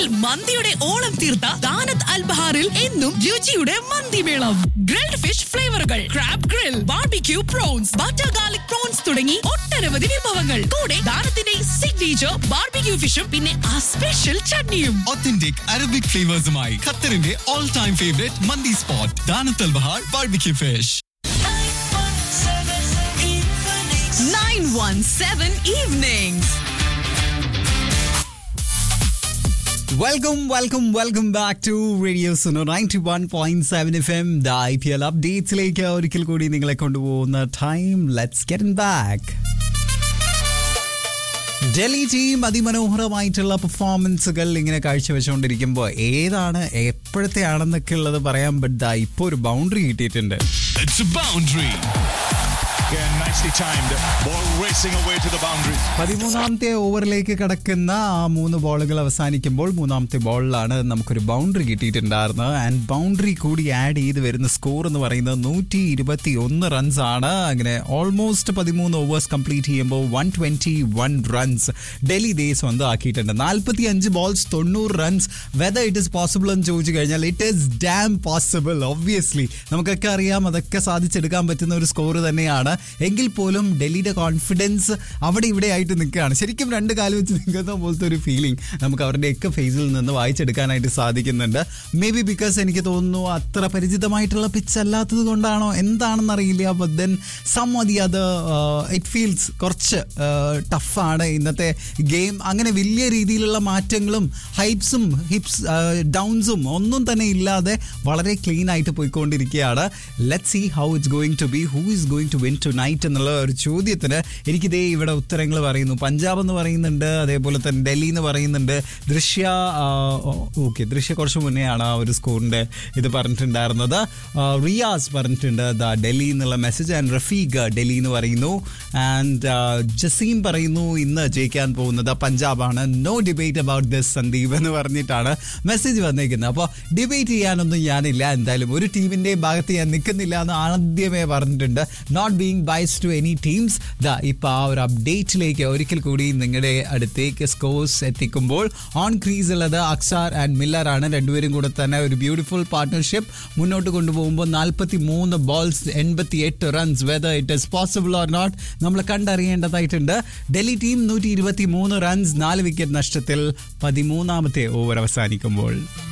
ഖത്തറിൽ മന്തിയുടെ ഓളം തീർത്ത ദാനത്ത് അൽബഹാറിൽ എന്നും രുചിയുടെ മന്തിമേളം ഗ്രിൽഡ് ഫിഷ് ഫ്ലേവറുകൾ crab grill barbecue prawns butter garlic prawns തുടങ്ങി ഒട്ടനവധി വിഭവങ്ങൾ കൂടെ ദാനത്തിന്റെ സിഗ്നേച്ചർ ബാർബിക്യൂ ഫിഷും പിന്നെ ആ സ്പെഷ്യൽ ചട്നിയും Authentic Arabic flavors-മായി ഖത്തറിന്റെ all time favorite mandi spot Danat al Bahar barbecue fish 917 evenings. Welcome welcome welcome back to radio Suno ninety one point seven F M the I P L അപ്ഡേറ്റ്സിലേക്ക് ഒരിക്കൽ കൂടി നിങ്ങളെ കൊണ്ടുപോകുന്ന time let's get back Delhi team അതിമനോഹരമായിട്ടുള്ള പെർഫോമൻസുകൾ ഇങ്ങനെ കാഴ്ചവെച്ചുകൊണ്ടിരിക്കുമ്പോൾ ഏതാണ് എപ്പോഴത്തെ ആണെന്നൊക്കെ ഉള്ളത് പറയാൻ പറ്റാ ഇപ്പോൾ ഒരു ബൗണ്ടറി കിട്ടിയിട്ടുണ്ട് It's a boundary. Again, nicely timed. Ball racing away to the boundary. പതിമൂന്നാമത്തെ ഓവറിലേക്ക് കടക്കുന്ന ആ മൂന്ന് ബോളുകൾ അവസാനിക്കുമ്പോൾ മൂന്നാമത്തെ ബോളിലാണ് നമുക്കൊരു ബൗണ്ടറി കിട്ടിയിട്ടുണ്ടായിരുന്നത് ആൻഡ് ബൗണ്ടറി കൂടി ആഡ് ചെയ്ത് വരുന്ന സ്കോർ എന്ന് പറയുന്നത് നൂറ്റി ഇരുപത്തി ഒന്ന് റൺസ് ആണ് അങ്ങനെ ഓൾമോസ്റ്റ് പതിമൂന്ന് ഓവേഴ്സ് കംപ്ലീറ്റ് ചെയ്യുമ്പോൾ one twenty one runs Delhi ദേ സ്വന്തമാക്കിയിട്ടുണ്ട് നാൽപ്പത്തി അഞ്ച് ബോൾസ് തൊണ്ണൂറ് runs whether it is possible എന്ന് ചോദിച്ചു കഴിഞ്ഞാൽ it is damn possible obviously നമുക്കൊക്കെ അറിയാം അതൊക്കെ സാധിച്ചെടുക്കാൻ പറ്റുന്ന ഒരു സ്കോർ തന്നെയാണ് എങ്കിൽ പോലും ഡൽഹിയുടെ കോൺഫിഡൻസ് അവിടെ ഇവിടെ ആയിട്ട് നിൽക്കുകയാണ് ശരിക്കും രണ്ട് കാലം വെച്ച് നിൽക്കുന്ന പോലത്തെ ഒരു ഫീലിംഗ് നമുക്ക് അവരുടെയൊക്കെ ഫേസിൽ നിന്ന് വായിച്ചെടുക്കാനായിട്ട് സാധിക്കുന്നുണ്ട് മേ ബി ബിക്കോസ് എനിക്ക് തോന്നുന്നു അത്ര പരിചിതമായിട്ടുള്ള പിച്ച് അല്ലാത്തത് കൊണ്ടാണോ എന്താണെന്ന് അറിയില്ല ബട്ട് ദെൻ സം ദി അത് ഇറ്റ് ഫീൽസ് കുറച്ച് ടഫാണ് ഇന്നത്തെ ഗെയിം അങ്ങനെ വലിയ രീതിയിലുള്ള മാറ്റങ്ങളും ഹൈപ്സും ഹിപ്സ് ഡൗൺസും ഒന്നും തന്നെ ഇല്ലാതെ വളരെ ക്ലീൻ ആയിട്ട് പോയിക്കൊണ്ടിരിക്കുകയാണ് let see how it's going to be who is going to win tonight എന്നുള്ള ഒരു ചോദ്യത്തിന് എനിക്കിതേ ഇവിടെ ഉത്തരങ്ങൾ പറയുന്നു പഞ്ചാബ് എന്ന് പറയുന്നുണ്ട് അതേപോലെ തന്നെ ഡൽഹി എന്ന് പറയുന്നുണ്ട് ദൃശ്യ ഓക്കെ ദൃശ്യ കുറച്ച് മുന്നെയാണ് ആ ഒരു സ്കോറിന്റെ ഇത് പറഞ്ഞിട്ടുണ്ടായിരുന്നത് ആ, റിയാസ് പറഞ്ഞിട്ടുണ്ട് ദ ഡൽഹി എന്നുള്ള മെസ്സേജ് ആൻഡ് റഫീഖ് ഡൽഹി എന്ന് പറയുന്നു ആൻഡ് ജസീം പറയുന്നു ഇന്ന് ജയിക്കാൻ പോകുന്നത് പഞ്ചാബാണ് no debate about this Sandeep എന്ന് പറഞ്ഞിട്ടാണ് മെസ്സേജ് വന്നേക്കുന്നത് അപ്പോൾ ഡിബേറ്റ് ചെയ്യാനൊന്നും ഞാനില്ല എന്തായാലും ഒരു ടീമിന്റെ ഭാഗത്ത് ഞാൻ നിൽക്കുന്നില്ല എന്ന് ആദ്യമേ പറഞ്ഞിട്ടുണ്ട് not being bias to any teams ദാ ഇപ്പൊ ആ ഒരു അപ്ഡേറ്റിലേക്ക് ഒരിക്കൽ കൂടി നിങ്ങളുടെ അടുത്തേക്ക് സ്കോർസ് എത്തിക്കുമ്പോൾ ഓൺ ക്രീസ് ഉള്ളത് അക്സാർ ആൻഡ് മില്ലർ ആണ് രണ്ടുപേരും കൂടെ തന്നെ ഒരു ബ്യൂട്ടിഫുൾ പാർട്ട്ണർഷിപ്പ് മുന്നോട്ട് കൊണ്ടുപോകുമ്പോൾ നാൽപ്പത്തി മൂന്ന് ബോൾസ് എൺപത്തി എട്ട് runs whether it is possible or not നമ്മൾ കണ്ടറിയേണ്ടതായിട്ടുണ്ട് ഡൽഹി ടീം നൂറ്റി ഇരുപത്തി മൂന്ന് റൺസ് നാല് വിക്കറ്റ് നഷ്ടത്തിൽ പതിമൂന്നാമത്തെ ഓവർ അവസാനിക്കുമ്പോൾ